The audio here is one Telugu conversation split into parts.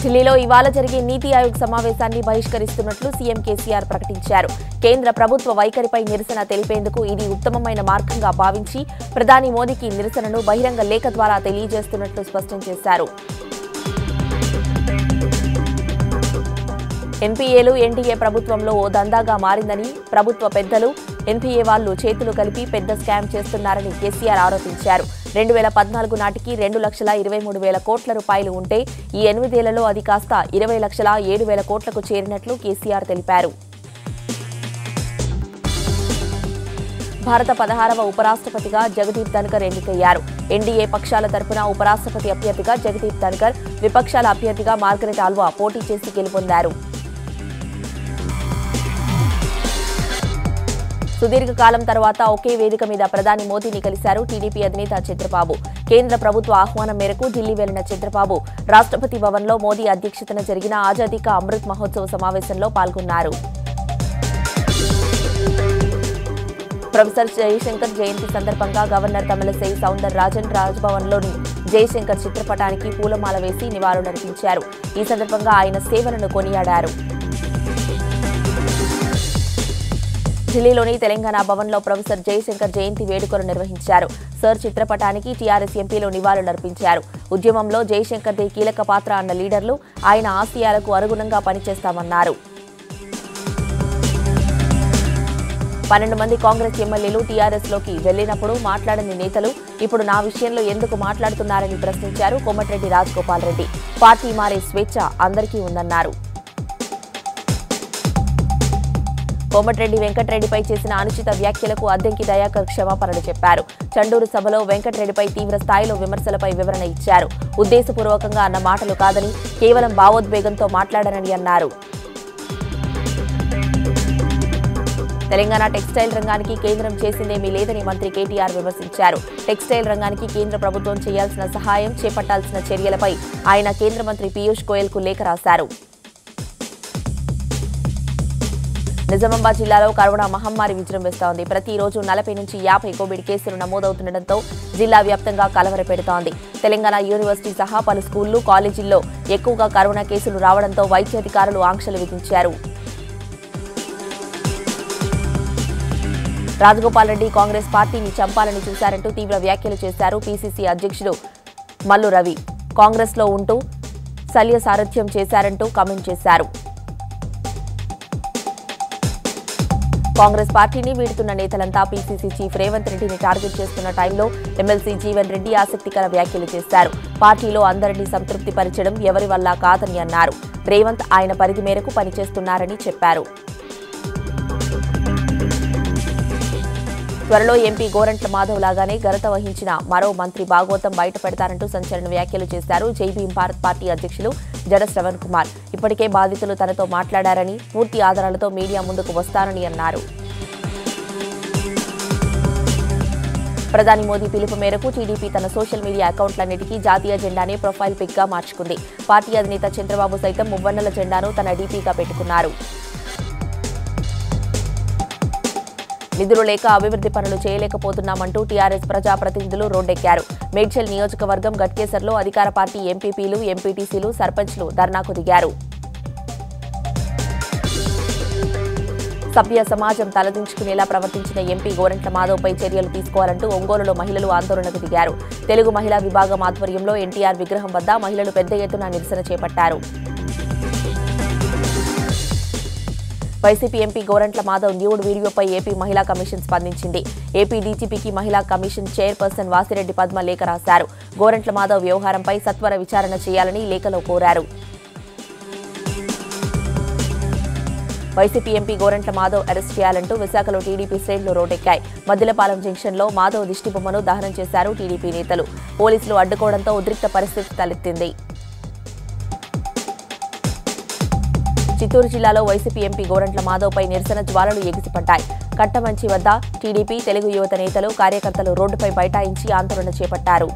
ఢిల్లీలో ఇవాళ జరిగే నీతి ఆయోగ్ సమావేశాన్ని బహిష్కరిస్తున్నట్లు సీఎం కేసీఆర్ ప్రకటించారు కేంద్ర ప్రభుత్వ వైఖరిపై నిరసన తెలిపేందుకు ఇది ఉత్తమమైన మార్గంగా భావించి ప్రధాని మోదీకి నిరసనను బహిరంగ లేఖ ద్వారా తెలియజేస్తున్నట్లు స్పష్టం చేశారు ఎన్పీఏలు ఎన్డీఏ ప్రభుత్వంలో ఓ దందాగా మారిందని ప్రభుత్వ పెద్దలు ఎన్పీఏ వాళ్లు చేతులు కలిపి పెద్ద స్కామ్ చేస్తున్నారని కేసీఆర్ ఆరోపించారు రెండు వేల పద్నాలుగు నాటికి రెండు లక్షల ఇరవై మూడు వేల కోట్ల రూపాయలు ఉంటే ఈ ఎనిమిదేళ్లలో అది కాస్త ఇరవై లక్షల ఏడు వేల కోట్లకు చేరినట్లు కేసీఆర్ తెలిపారు భారత పదహారవ ఉపరాష్ట్రపతిగా జగదీప్ ధన్కర్ ఎన్నికయ్యారు ఎన్డీఏ పక్షాల తరపున ఉపరాష్ట్రపతి అభ్యర్థిగా జగదీప్ ధన్కర్ విపక్షాల అభ్యర్థిగా మార్గరెట్ ఆల్వా పోటీ చేసి గెలుపొందారు సుదీర్ఘకాలం తర్వాత ఒకే వేదిక మీద ప్రధాని మోదీని కలిశారు టీడీపీ అధినేత చంద్రబాబు కేంద్ర ప్రభుత్వ ఆహ్వానం మేరకు ఢిల్లీ వెళ్లిన చంద్రబాబు రాష్ట్రపతి భవన్లో మోదీ అధ్యక్షతన జరిగిన ఆజాదీ కా అమృత్ మహోత్సవ్ సమావేశంలో పాల్గొన్నారు ప్రొఫెసర్ జయశంకర్ జయంతి సందర్భంగా గవర్నర్ తమిళసై సౌందర్ రాజన్ రాజ్భవన్లోని జయశంకర్ చిత్రపటానికి పూలమాల వేసి నివాళులర్పించారు ఈ సందర్భంగా ఆయన సేవలను కొనియాడారు ఢిల్లీలోని తెలంగాణ భవన్లో ప్రొఫెసర్ జయశంకర్ జయంతి వేడుకలు నిర్వహించారు సర్ చిత్రపటానికి టీఆర్ఎస్ ఎంపీలు నివాళులర్పించారు ఉద్యమంలో జయశంకర్ది కీలక పాత్ర అన్న లీడర్లు ఆయన ఆశయాలకు అనుగుణంగా పనిచేస్తామన్నారు పన్నెండు మంది కాంగ్రెస్ ఎమ్మెల్యేలు టీఆర్ఎస్ లోకి వెళ్లినప్పుడు మాట్లాడని నేతలు ఇప్పుడు నా విషయంలో ఎందుకు మాట్లాడుతున్నారని ప్రశ్నించారు కోమటిరెడ్డి రాజగోపాల్ రెడ్డి పార్టీ మారే స్వేచ్ఛ అందరికీ ఉందన్నారు కోమటిరెడ్డి వెంకటరెడ్డిపై చేసిన అనుచిత వ్యాఖ్యలకు అద్దెంకి దయాకర్ క్షమాపణలు చెప్పారు చండూరు సభలో వెంకటరెడ్డిపై తీవ్ర స్థాయిలో విమర్శలపై వివరణ ఇచ్చారు ఉద్దేశపూర్వకంగా అన్న మాటలు కాదని కేవలం భావోద్వేగంతో మాట్లాడనని అన్నారు తెలంగాణ టెక్స్టైల్ రంగానికి కేంద్రం చేసిందేమీ లేదని మంత్రి కేటీఆర్ విమర్శించారు టెక్స్టైల్ రంగానికి కేంద్ర ప్రభుత్వం చేయాల్సిన సహాయం చేపట్టాల్సిన చర్యలపై ఆయన కేంద్ర మంత్రి పీయూష్ గోయల్ కు లేఖ రాశారు నిజామాబాద్ జిల్లాలో కరోనా మహమ్మారి విజృంభిస్తోంది ప్రతిరోజు నలభై నుంచి యాభై కోవిడ్ కేసులు నమోదవుతుండటంతో జిల్లా వ్యాప్తంగా కలవరపెడుతోంది తెలంగాణ యూనివర్సిటీ సహా పలు స్కూళ్లు కాలేజీల్లో ఎక్కువగా కరోనా కేసులు రావడంతో వైద్యాధికారులు ఆంక్షలు విధించారు రాజగోపాల్ రెడ్డి కాంగ్రెస్ పార్టీని చంపాలని చూశారంటూ తీవ్ర వ్యాఖ్యలు చేశారు పీసీసీ అధ్యక్షుడు మల్లు రవి కాంగ్రెస్లో ఉంటూ శల్య సారథ్యం చేశారంటూ కామెంట్ చేశారు కాంగ్రెస్ పార్టీని వీడుతున్న నేతలంతా పీసీసీ చీఫ్ రేవంత్ రెడ్డిని టార్గెట్ చేస్తున్న టైంలో ఎమ్మెల్సీ జీవన్ రెడ్డి ఆసక్తికర వ్యాఖ్యలు చేశారు పార్టీలో అందరినీ సంతృప్తిపరచడం ఎవరి వల్ల కాదని అన్నారు రేవంత్ ఆయన పరిధి మేరకు పనిచేస్తున్నారని చెప్పారు త్వరలో ఎంపీ గోరంట్ల మాధవ్ లాగానే ఘనత వహించిన మరో మంత్రి భాగవతం బయట పెడతారంటూ సంచలన వ్యాఖ్యలు చేశారు జై భీం భారత్ పార్టీ అధ్యక్షులు జడ శ్రవణ్ కుమార్ ఇప్పటికే బాధితులు తనతో మాట్లాడారని పూర్తి ఆధారాలతో మీడియా ముందుకు వస్తానని అన్నారు ప్రధాని మోదీ పిలుపు మేరకు టీడీపీ తన సోషల్ మీడియా అకౌంట్లన్నిటికీ జాతీయ జెండానే ప్రొఫైల్ పిక్ గా మార్చుకుంది పార్టీ అధినేత చంద్రబాబు సైతం మువ్వన్నెల జెండాను తన డీపీగా పెట్టుకున్నారు నిధులు లేక అభివృద్ధి పనులు చేయలేకపోతున్నామంటూ టీఆర్ఎస్ ప్రజాప్రతినిధులు రోడ్డెక్కారు మేడ్చల్ నియోజకవర్గం గట్కేసర్లో అధికార పార్టీ ఎంపీపీలు ఎంపీటీసీలు సర్పంచ్లు ధర్నాకు దిగారు సభ్య సమాజం తలదించుకునేలా ప్రవర్తించిన ఎంపీ గోరంట్ల మాధవ్పై చర్యలు తీసుకోవాలంటూ ఒంగోలులో మహిళలు ఆందోళనకు దిగారు తెలుగు మహిళా విభాగం ఆధ్వర్యంలో ఎన్టీఆర్ విగ్రహం వద్ద మహిళలు పెద్ద ఎత్తున నిరసన చేపట్టారు YCP MP Gorantla Madhav nude వీడియోపై ఏపీ మహిళా కమిషన్ స్పందించింది ఏపీ డీజీపీకి మహిళా కమిషన్ చైర్పర్సన్ వాసిరెడ్డి పద్మ లేఖ రాశారు గోరంట్ల మాధవ్ వ్యవహారంపై సత్వర విచారణ చేయాలని లేఖలో కోరారు YCP MP Gorantla Madhav arrest చేయాలంటూ విశాఖలో టీడీపీ శ్రేణులు రోడ్డెక్కాయి మద్దిలపాలెం జంక్షన్లో మాధవ్ దిష్టిబొమ్మను దహనం చేశారు టీడీపీ నేతలు పోలీసులు అడ్డుకోవడంతో ఉద్రిక్త పరిస్థితి తలెత్తింది చిత్తూరు జిల్లాలో వైసీపీ ఎంపీ గోరంట్ల మాధవ్పై నిరసన జ్వాలలు ఎగిసిపడ్డాయి కట్టమంచి వద్ద టీడీపీ తెలుగు యువత నేతలు కార్యకర్తలు రోడ్డుపై బైఠాయించి ఆందోళన చేపట్టారు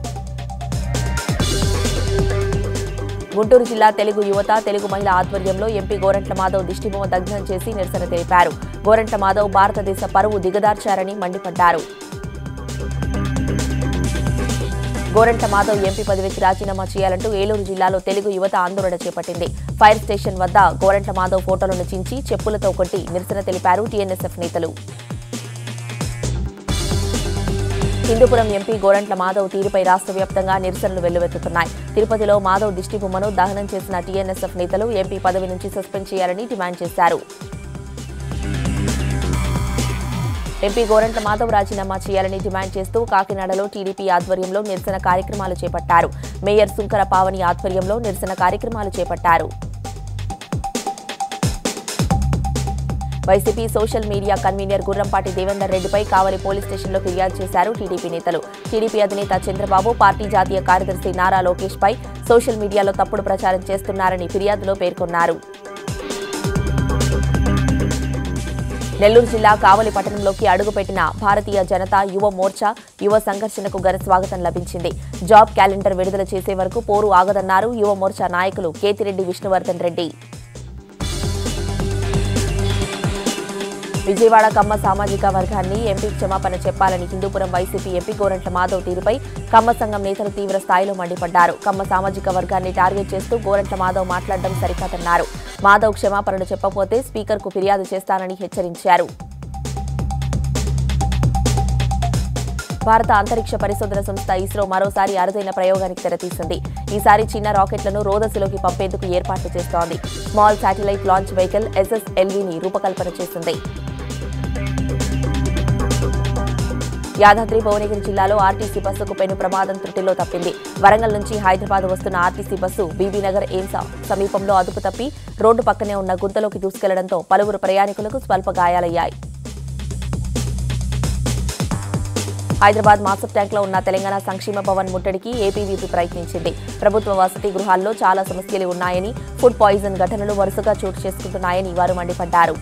గుంటూరు జిల్లా తెలుగు యువత తెలుగు మహిళ ఆధ్వర్యంలో ఎంపీ గోరంట్ల మాధవ్ దిష్టిబొమ్మ దగ్ధం చేసి నిరసన తెలిపారు గోరంట్ల మాధవ్ భారతదేశ పరువు దిగదార్చారని మండిపడ్డారు గోరంట్ల మాధవ్ ఎంపీ పదవికి రాజీనామా చేయాలంటూ ఏలూరు జిల్లాలో తెలుగు యువత ఆందోళన చేపట్టింది ఫైర్ స్టేషన్ వద్ద గోరంట్ల మాధవ్ ఫోటోలను చించి చెప్పులతో కొట్టి నిరసన తెలిపారు టీఎన్ఎస్ఎఫ్ నేతలు హిందూపురం ఎంపీ గోరంట్ల మాధవ్ తీరుపై రాష్ట్ర వ్యాప్తంగా నిరసనలు వెల్లువెత్తుతున్నాయి తిరుపతిలో మాధవ్ దిష్టిబొమ్మను దహనం చేసిన టీఎన్ఎస్ఎఫ్ నేతలు ఎంపీ పదవి నుంచి సస్పెండ్ చేయాలని డిమాండ్ చేశారు ఎంపీ గోరంట్ల మాధవ్ రాజీనామా చేయాలని డిమాండ్ చేస్తూ కాకినాడలో టీడీపీ ఆధ్వర్యంలో నిరసన కార్యక్రమాలు చేపట్టారు మేయర్ సుంకర పావని ఆధ్వర్యంలో నిరసన కార్యక్రమాలు చేపట్టారు YCP social media convener Gurrampati Devender రెడ్డిపై కావలి పోలీస్ స్టేషన్లో ఫిర్యాదు చేశారు టీడీపీ నేతలు టీడీపీ అధినేత చంద్రబాబు పార్టీ జాతీయ కార్యదర్శి నారా లోకేష్ పై సోషల్ మీడియాలో తప్పుడు ప్రచారం చేస్తున్నారని ఫిర్యాదులో పేర్కొన్నారు నెల్లూరు జిల్లా కావలి పట్టణంలోకి అడుగుపెట్టిన భారతీయ జనతా యువ మోర్చా యువ సంఘర్షణకు ఘన స్వాగతం లభించింది జాబ్ క్యాలెండర్ విడుదల చేసే వరకు పోరు ఆగదన్నారు యువ మోర్చా నాయకులు కేతిరెడ్డి విష్ణువర్ధన్ రెడ్డి విజయవాడ కమ్మ సామాజిక వర్గాన్ని ఎంపీ క్షమాపణ చెప్పాలని హిందూపురం వైసీపీ ఎంపీ గోరంట్ల మాధవ్ తీరుపై కమ్మ సంఘం నేతలు తీవ్ర స్థాయిలో మండిపడ్డారు కమ్మ సామాజిక వర్గాన్ని టార్గెట్ చేస్తూ గోరంట్ల మాధవ్ మాట్లాడడం సరికాదన్నారు మాధవ్ క్షమాపణలు చెప్పకపోతే స్పీకర్కు ఫిర్యాదు చేస్తానని హెచ్చరించారు భారత అంతరిక్ష పరిశోధన సంస్థ ఇస్రో మరోసారి అరుదైన ప్రయోగానికి తెరతీసింది ఈసారి చిన్న రాకెట్లను రోదసిలోకి పంపేందుకు ఏర్పాట్లు చేస్తోంది స్మాల్ శాటిలైట్ లాంచ్ వెహికల్ ఎస్ఎస్ఎల్వీని రూపకల్పన చేసింది యాదాద్రి భువనగిరి జిల్లాలో ఆర్టీసీ బస్సుకు పెను ప్రమాదం త్రుటిలో తప్పింది వరంగల్ నుంచి హైదరాబాద్ వస్తున్న ఆర్టీసీ బస్సు బీబీనగర్ ఎయిమ్స్ సమీపంలో అదుపు తప్పి రోడ్డు పక్కనే ఉన్న గుంతలోకి దూసుకెళ్లడంతో పలువురు ప్రయాణికులకు స్వల్ప గాయాలయ్యాయి హైదరాబాద్ మాసప్ ట్యాంక్లో ఉన్న తెలంగాణ సంక్షేమ భవన్ ముట్టడికి ఏపీవీపీ ప్రయత్నించింది ప్రభుత్వ వసతి గృహాల్లో చాలా సమస్యలు ఉన్నాయని ఫుడ్ పాయిజన్ ఘటనలు వరుసగా చోటు చేసుకుంటున్నాయని వారు మండిపడ్డారు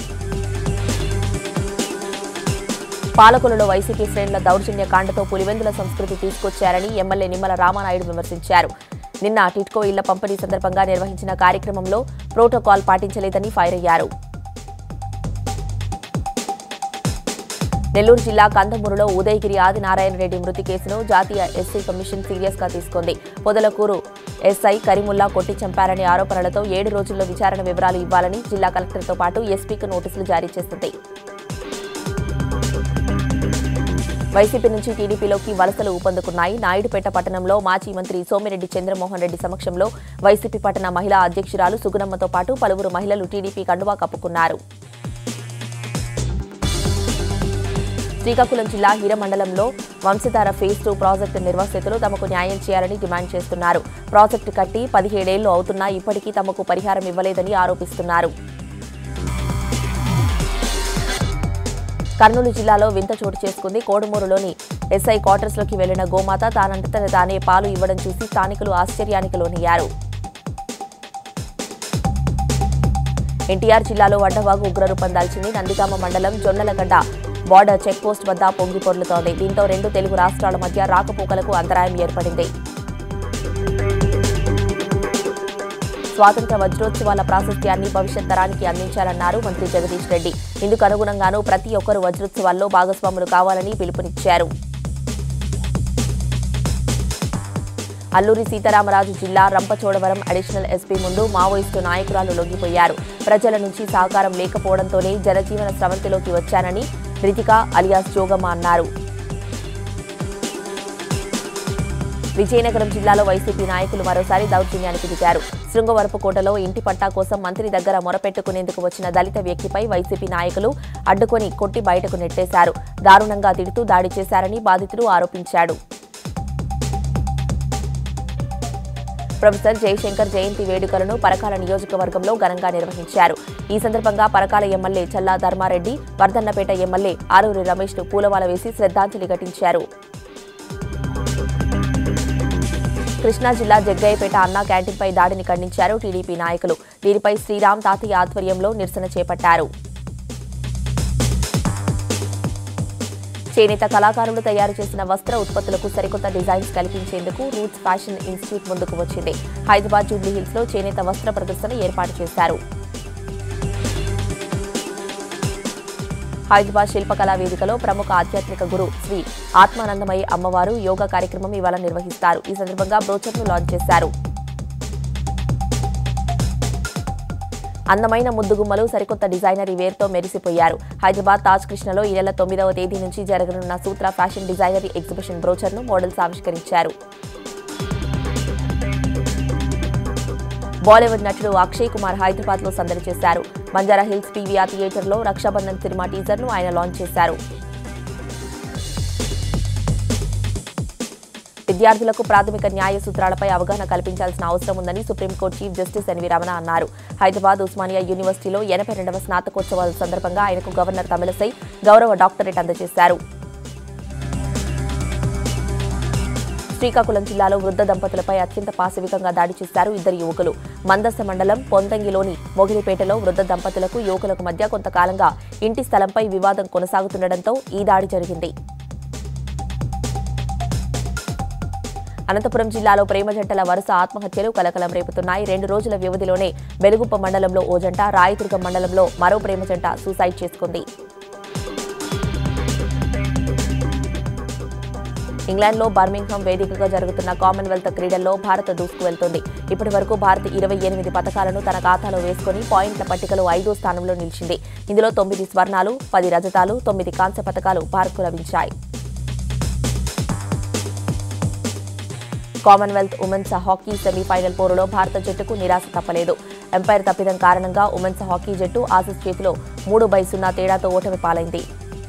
పాలకులలో వైసీపీ శ్రేణుల దౌర్జన్య కాండతో పులివెందుల సంస్కృతి తీసుకొచ్చారని ఎమ్మెల్యే నిమ్మల రామానాయుడు విమర్శించారు నిన్న టిట్కో ఇళ్ల పంపిణీ సందర్భంగా నిర్వహించిన కార్యక్రమంలో ప్రోటోకాల్ పాటించలేదని ఫైర్ అయ్యారు నెల్లూరు జిల్లా కందమూరులో ఉదయగిరి ఆదినారాయణ రెడ్డి మృతి కేసును జాతీయ ఎస్సీ కమిషన్ సీరియస్ గా తీసుకుంది పొదలకూరు ఎస్ఐ కరీముల్లా కొట్టి చంపారనే ఆరోపణలతో ఏడు రోజుల్లో విచారణ వివరాలు ఇవ్వాలని జిల్లా కలెక్టర్తో పాటు ఎస్పీకి నోటీసులు జారీ చేసింది వైసీపీ నుంచి టీడీపీలోకి వలసలు ఊపందుకున్నాయి నాయుడుపేట పట్టణంలో మాజీ మంత్రి సోమిరెడ్డి చంద్రమోహన్ రెడ్డి సమక్షంలో వైసీపీ పట్టణ మహిళా అధ్యక్షురాలు సుగుణమ్మతో పాటు పలువురు మహిళలు టీడీపీ కండువా కప్పుకున్నారు శ్రీకాకుళం జిల్లా హీరమండలంలో వంశధార ఫేజ్ టూ ప్రాజెక్టు నిర్వాసితులు తమకు న్యాయం చేయాలని డిమాండ్ చేస్తున్నారు ప్రాజెక్టు కట్టి పదిహేడేళ్లు అవుతున్నా ఇప్పటికీ తమకు పరిహారం ఇవ్వలేదని ఆరోపిస్తున్నారు కర్నూలు జిల్లాలో వింత చోటు చేసుకుంది కోడుమూరులోని ఎస్ఐ క్వార్టర్స్లోకి వెళ్లిన గోమాత తానంతట తానే పాలు ఇవ్వడం చూసి స్థానికులు ఆశ్చర్యానికి లోనయ్యారు ఎన్టీఆర్ జిల్లాలో వడ్డవాగు ఉగ్రరూపం దాల్చింది నందిగామ మండలం జొన్నలగడ్డ బార్డర్ చెక్ పోస్ట్ వద్ద పొంగి పొర్లుతోంది దీంతో రెండు తెలుగు రాష్ట్రాల మధ్య రాకపోకలకు అంతరాయం ఏర్పడింది స్వాతంత్ర వజ్రోత్సవాల ప్రాశస్త్యాన్ని భవిష్యత్ తరానికి అందించాలన్నారు మంత్రి జగదీష్ రెడ్డి ఇందుకు అనుగుణంగానూ ప్రతి ఒక్కరూ వజ్రోత్సవాల్లో భాగస్వాములు కావాలని పిలుపునిచ్చారు అల్లూరి సీతారామరాజు జిల్లా రంపచోడవరం అడిషనల్ ఎస్పీ ముందు మావోయిస్టు నాయకురాలు లొంగిపోయారు ప్రజల నుంచి సహకారం లేకపోవడంతోనే జనజీవన స్రవంతిలోకి వచ్చానని రితిక అలియాస్ జోగమ్మ అన్నారు విజయనగరం జిల్లాలో వైసీపీ నాయకులు మరోసారి దౌర్జన్యానికి దిగారు శృంగవరపుకోటలో ఇంటి పట్టా కోసం మంత్రి దగ్గర మొరపెట్టుకునేందుకు వచ్చిన దళిత వ్యక్తిపై వైసీపీ నాయకులు అడ్డుకొని కొట్టి బయటకు నెట్టేశారు దారుణంగా తిడుతూ దాడి చేశారని బాధితుడు ఆరోపించాడు ప్రొఫెసర్ జయశంకర్ జయంతి వేడుకలను పరకాల నియోజకవర్గంలో ఘనంగా నిర్వహించారు ఈ సందర్భంగా పరకాల ఎమ్మెల్యే చల్లా ధర్మారెడ్డి వర్ధన్నపేట ఎమ్మెల్యే ఆరూరి రమేష్ ను పూలమాల వేసి శ్రద్ధాంజలి ఘటించారు కృష్ణా జిల్లా జగ్గయ్యపేట అన్నా క్యాంటీన్పై దాడిని ఖండించారు టీడీపీ నాయకులు దీనిపై శ్రీరామ్ తాతయ్య ఆధ్వర్యంలో నిరసన చేపట్టారు చేనేత కళాకారులు తయారు చేసిన వస్త్ర ఉత్పత్తులకు సరికొత్త డిజైన్స్ కల్పించేందుకు రూట్స్ ఫ్యాషన్ ఇన్స్టిట్యూట్ ముందుకు వచ్చింది హైదరాబాద్ జూబ్లీ హిల్స్ లో చేనేత వస్త్ర ప్రదర్శన ఏర్పాటు చేశారు హైదరాబాద్ శిల్పకళా వేదికలో ప్రముఖ ఆధ్యాత్మిక గురు శ్రీ ఆత్మానందమయ్య అమ్మవారు యోగా కార్యక్రమం ఇవాళ నిర్వహిస్తారు ఈ సందర్భంగా బ్రోచర్ను లాంచ్ చేశారు అందమైన ముద్దుగుమ్మలు సరికొత్త డిజైనర్ వేర్తో మెరిసిపోయారు హైదరాబాద్ తాజ్ కృష్ణలో ఈ నెల తొమ్మిదవ తేదీ నుంచి జరగనున్న సూత్ర ఫ్యాషన్ డిజైనర్ ఎగ్జిబిషన్ బ్రోచర్ను మోడల్స్ ఆవిష్కరించారు బాలీవుడ్ నటుడు అక్షయ్ కుమార్ హైదరాబాద్ లో సందడి చేశారు బంజారా హిల్స్ పీవీఆర్ థియేటర్లో రక్షాబంధన్ సినిమా టీజర్ను ఆయన లాంచ్ చేశారు విద్యార్థులకు ప్రాథమిక న్యాయ సూత్రాలపై అవగాహన కల్పించాల్సిన అవసరం ఉందని supreme court chief justice NV Ramana అన్నారు హైదరాబాద్ ఉస్మానియా యూనివర్సిటీలో ఎనభై రెండవ స్నాతకోత్సవాల సందర్భంగా ఆయనకు గవర్నర్ తమిళసై గౌరవ డాక్టరేట్ అందజేశారు శ్రీకాకుళం జిల్లాలో వృద్ధ దంపతులపై అత్యంత పాశవికంగా దాడి చేశారు ఇద్దరు యువకులు మందస మండలం పొంతంగిలోని మొగిలిపేటలో వృద్ధ దంపతులకు యువకులకు మధ్య కొంతకాలంగా ఇంటి స్థలంపై వివాదం కొనసాగుతుండటంతో ఈ దాడి జరిగింది అనంతపురం జిల్లాలో ప్రేమ జంటల వరుస ఆత్మహత్యలు కలకలం రేపుతున్నాయి రెండు రోజుల వ్యవధిలోనే బెలుగుప్ప మండలంలో ఓ జంట రాయదుర్గం మండలంలో మరో ప్రేమ జంట సూసైడ్ చేసుకుంది ఇంగ్లాండ్లో బర్మింగ్హామ్ వేదికగా జరుగుతున్న కామన్వెల్త్ క్రీడల్లో భారత్ దూసుకు వెళ్తోంది ఇప్పటి వరకు భారత్ ఇరవై ఎనిమిది పథకాలను తన ఖాతాలో వేసుకుని పాయింట్ల పట్టికలో ఐదో స్థానంలో నిలిచింది ఇందులో తొమ్మిది స్వర్ణాలు పది రజతాలు తొమ్మిది కాంస్య పథకాలు భారత్కు లభించాయి కామన్వెల్త్ ఉమెన్స్ హాకీ సెమీఫైనల్ పోరులో భారత జట్టుకు నిరాశ తప్పలేదు ఎంపైర్ తప్పిదం కారణంగా ఉమెన్స్ హాకీ జట్టు ఆసీస్ చేతిలో మూడు బై సున్నా తేడాతో ఓటమి పాలైంది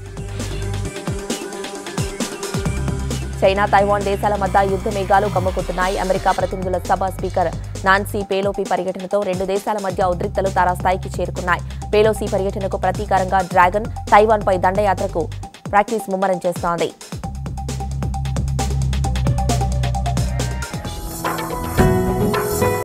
చైనా తైవాన్ దేశాల మధ్య యుద్ధ మేఘాలు కమ్ముకుంటున్నాయి అమెరికా ప్రతినిధుల సభ స్పీకర్ నాన్సీ పేలోపి పర్యటనతో రెండు దేశాల మధ్య ఉద్రిక్తలు తారాస్థాయికి చేరుకున్నాయి పేలోసీ పర్యటనకు ప్రతీకారంగా డ్రాగన్ తైవాన్పై దండయాత్రకు ప్రాక్టీస్ ముమ్మరం చేస్తోంది